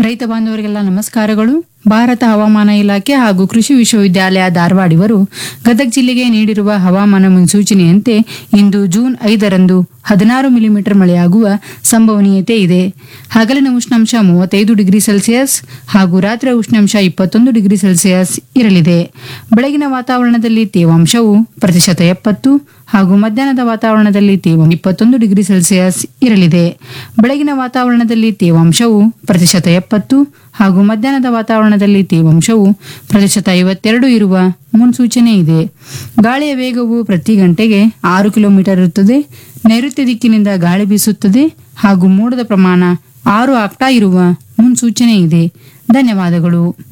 ರೈತ ಬಾಂಧವರಿಗೆಲ್ಲ ನಮಸ್ಕಾರಗಳು ಭಾರತ ಹವಾಮಾನ ಇಲಾಖೆ ಹಾಗೂ ಕೃಷಿ ವಿಶ್ವವಿದ್ಯಾಲಯ ಧಾರವಾಡ ಇವರು ಗದಗ ಜಿಲ್ಲೆಗೆ ನೀಡಿರುವ ಹವಾಮಾನ ಮುನ್ಸೂಚನೆಯಂತೆ ಇಂದು ಜೂನ್ ಐದರಂದು ಹದಿನಾರು ಮಿಲಿಮೀಟರ್ ಮಳೆಯಾಗುವ ಸಂಭವನೀಯತೆ ಇದೆ ಹಗಲಿನ ಉಷ್ಣಾಂಶ ಮೂವತ್ತೈದು ಡಿಗ್ರಿ ಸೆಲ್ಸಿಯಸ್ ಹಾಗೂ ರಾತ್ರಿಯ ಉಷ್ಣಾಂಶ ಇಪ್ಪತ್ತೊಂದು ಡಿಗ್ರಿ ಸೆಲ್ಸಿಯಸ್ ಇರಲಿದೆ ಬೆಳಗಿನ ವಾತಾವರಣದಲ್ಲಿ ತೇವಾಂಶವು ಪ್ರತಿಶತ ಎಪ್ಪತ್ತು ಹಾಗೂ ಮಧ್ಯಾಹ್ನದ ವಾತಾವರಣದಲ್ಲಿ ತೇವಾಂಶ ಇಪ್ಪತ್ತೊಂದು ಡಿಗ್ರಿ ಸೆಲ್ಸಿಯಸ್ ಇರಲಿದೆ ಬೆಳಗಿನ ವಾತಾವರಣದಲ್ಲಿ ತೇವಾಂಶವು ಪ್ರತಿಶತ ಎಪ್ಪತ್ತು ಹಾಗೂ ಮಧ್ಯಾಹ್ನದ ವಾತಾವರಣದಲ್ಲಿ ತೇವಾಂಶವು ಪ್ರತಿಶತ ಐವತ್ತೆರಡು ಇರುವ ಮುನ್ಸೂಚನೆ ಇದೆ ಗಾಳಿಯ ವೇಗವು ಪ್ರತಿ ಗಂಟೆಗೆ ಆರು ಕಿಲೋಮೀಟರ್ ಇರುತ್ತದೆ ನೈಋತ್ಯ ದಿಕ್ಕಿನಿಂದ ಗಾಳಿ ಬೀಸುತ್ತದೆ ಹಾಗೂ ಮೋಡದ ಪ್ರಮಾಣ ಆರು ಆಕ್ಟಾ ಇರುವ ಮುನ್ಸೂಚನೆ ಇದೆ ಧನ್ಯವಾದಗಳು